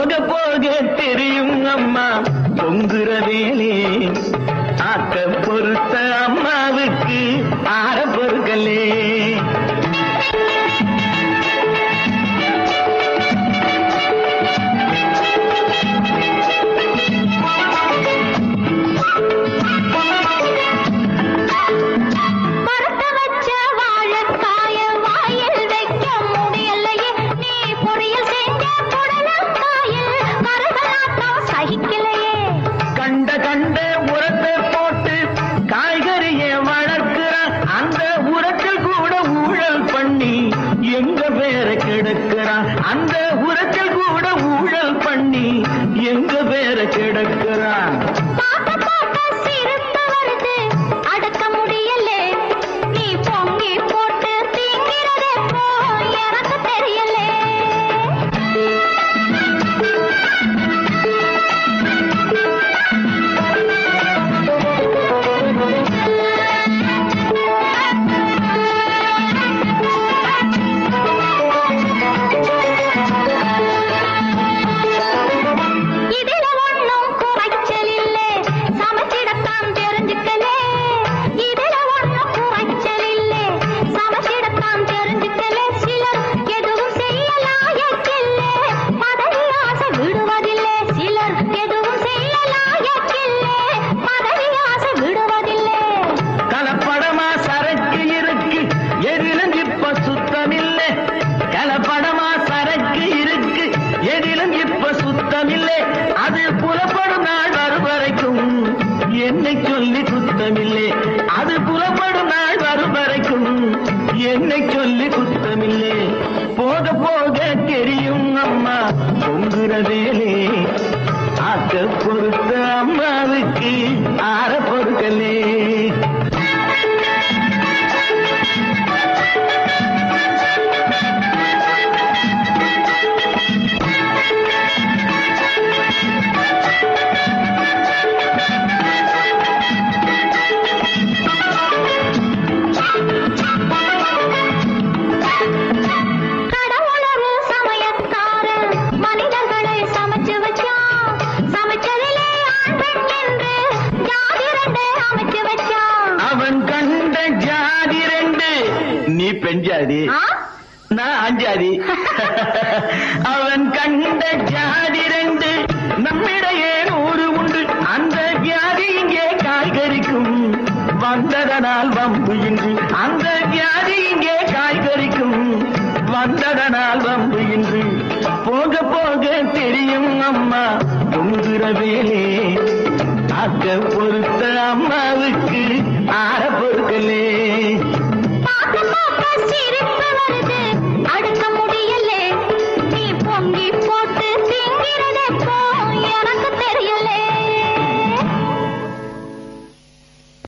போக போக தெரியும் அம்மா பொங்குற வேலே ஆக்க பொறுத்த அம்மாவுக்கு ஆற பொறுக்கலே மரத்த வச்ச வாழைக்காய வாயில் வைக்க முடியலையே நீ பொரியல் செஞ்ச புடலங்காயில் மரகலாட்டம் சகிக்கலையே கண்ட கண்ட உரத்தை போட்டு காய்கறியை வளர்க்கிறான் அந்த உரத்தில் கூட ஊழல் பண்ணி எங்க பேர கிடக்கிறான் அந்த உரத்தில் கூட ஊழல் பண்ணி எங்க பேர கிடக்கிறான் பார்க்க பார்க்க சிரிப்பு வருது அடக்க முடியலே நீ பொங்கி போட்டு திங்கிறதே போ எனக்கு தெரியலே இதுல ஒண்ணும் குறைச்சல் இல்லே சமைச்சிடத்தான் தெரிஞ்சுக்கலே இதுல ஒண்ணும் குறைச்சல் இல்லே சமைச்சிடத்தான் தெரிஞ்சுக்கலே சிலர் எதுவும் செய்யலாம் எக்கில்லே பதவி ஆசை விடுவதில்லை சிலர் எதுவும் செய்யலாம் எக்கில்லே பதவி ஆசை விடுவதில்லை கலப்படமா சரக்கு இருக்கு எதிலும் இப்ப சுத்தமில்லை கலப்படமா சரக்கு இருக்கு எதிலும் இப்ப சுத்தமில்லை அது புலப்படும் நாள் வரும் வரைக்கும் என்னை சொல்லி குத்தமில்லை அது புலப்படும் நாள் வரும் வரைக்கும் என்னை சொல்லி குத்தமில்லை போக போக தெரியும் அம்மா பொங்குற வேலே ஆக்க பொறுத்த அம்மாவுக்கு ஆற பொறுக்கலே கடவுளரு சமயக்காரன் மனிதர்களை சமைச்சு வச்சான் சமைச்சதிலே ஆண் பெண் என்று ஜாதி ரெண்டு அமைச்சு வச்சான் அவன் கண்ட ஜாதி ரெண்டு நீ பெண் ஜாதி ஆ? நான் அஞ்சாதி அவன் கண்ட ஜாதி ரெண்டு நம்மிடையே நூறு உண்டு அந்த வியாதி இங்கே காய்கறிக்கும் வந்ததனால் வம்பு இன்றி அந்த வியாதி இங்கே காய்கறிக்கும் வந்ததனால் வம்பு இன்றி போக போக தெரியும் அம்மா பொங்குற வேலே ஆக்க பொறுத்த அம்மாவுக்கு ஆற பொறுக்கலே